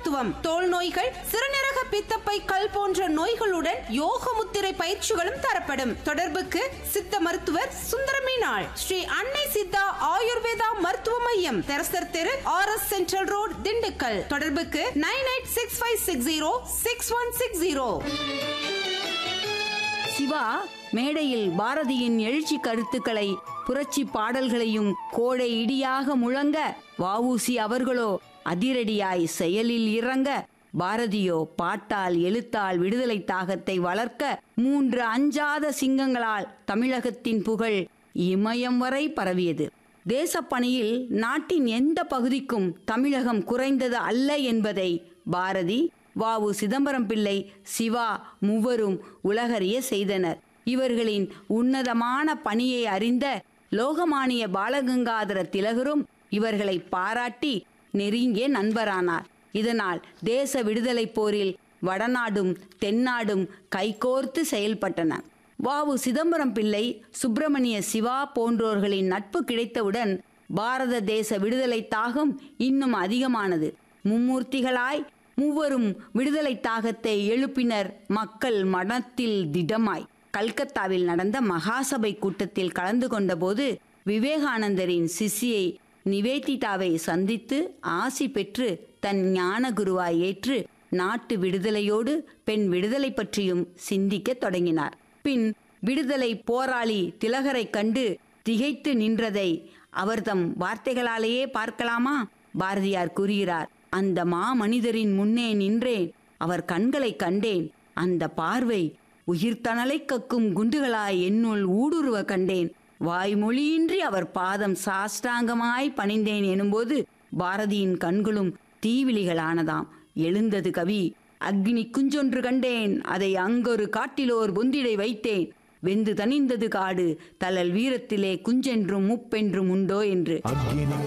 மருத்துவம் தோல் நோய்கள் சிறுநீரக பித்தப்பை கல் போன்ற நோய்களுடன் யோக முத்திரை பயிற்சிகளும் தரப்படும் தொடர்புக்கு சித்த மருத்துவர் சுந்தரமீனாள் ஸ்ரீ அன்னை சித்தா ஆயுர்வேதா மருத்துவ மையம் தெரசர் தெரு R S central road Dindigul தொடர்புக்கு nine eight six five six zero six one six zero Siva மேடையில் பாரதியின் எழுச்சி கருத்துக்களை புரட்சி பாடல்களையும் கோடை இடியாக முழங்க வஉசி அவர்களோ அதிரடியாய் செயலில் இறங்க பாரதியோ பாட்டால் எழுத்தால் விடுதலை தாகத்தை வளர்க்க மூன்று அஞ்சாத சிங்கங்களால் தமிழகத்தின் புகழ் இமயம் வரை பரவியது தேசப்பணியில் நாட்டின் எந்த பகுதிக்கும் தமிழகம் குறைந்தது அல்ல என்பதை பாரதி வாவு சிதம்பரம் பிள்ளை சிவா மூவரும் உலகறிய செய்தனர் இவர்களின் உன்னதமான பணியை அறிந்த லோகமானிய பாலகங்காதர திலகரும் இவர்களை பாராட்டி நெருங்கிய நண்பரானார் இதனால் தேச விடுதலை போரில் வடநாடும் தென்னாடும் கைகோர்த்து செயல்பட்டன வாவு சிதம்பரம் பிள்ளை சுப்பிரமணிய சிவா போன்றோர்களின் நட்பு கிடைத்தவுடன் பாரத தேச விடுதலை தாகம் இன்னும் அதிகமானது மும்மூர்த்திகளாய் மூவரும் விடுதலை தாகத்தை எழுப்பினர் மக்கள் மனத்தில் திடமாய் கல்கத்தாவில் நடந்த மகாசபை கூட்டத்தில் கலந்து கொண்டபோது விவேகானந்தரின் சிஷ்யை நிவேதிதாவை சந்தித்து ஆசி பெற்று தன் ஞான குருவாய் ஏற்று நாட்டு விடுதலையோடு பெண் விடுதலை பற்றியும் சிந்திக்கத் தொடங்கினார் பின் விடுதலை போராளி திலகரைக் கண்டு திகைத்து நின்றதை அவர்தம் வார்த்தைகளாலேயே பார்க்கலாமா பாரதியார் கூறுகிறார் அந்த மாமனிதரின் முன்னே நின்றேன் அவர் கண்களைக் கண்டேன் அந்த பார்வை உயிர்த்தணலை கக்கும் குண்டுகளாய் என்னுள் ஊடுருவ கண்டேன் வாய்மொழியின்றி அவர் பாதம் சாஷ்டாங்கமாய் பணிந்தேன் எனும்போது பாரதியின் கண்களும் தீவிழிகளானதாம் எழுந்தது கவி அக்னி குஞ்சொன்று கண்டேன் அதை அங்கொரு காட்டிலோர் பொந்திடை வைத்தேன் வெந்து தணிந்தது காடு தலல் வீரத்திலே குஞ்சென்றும் முப்பென்றும் உண்டோ என்று அக்கினி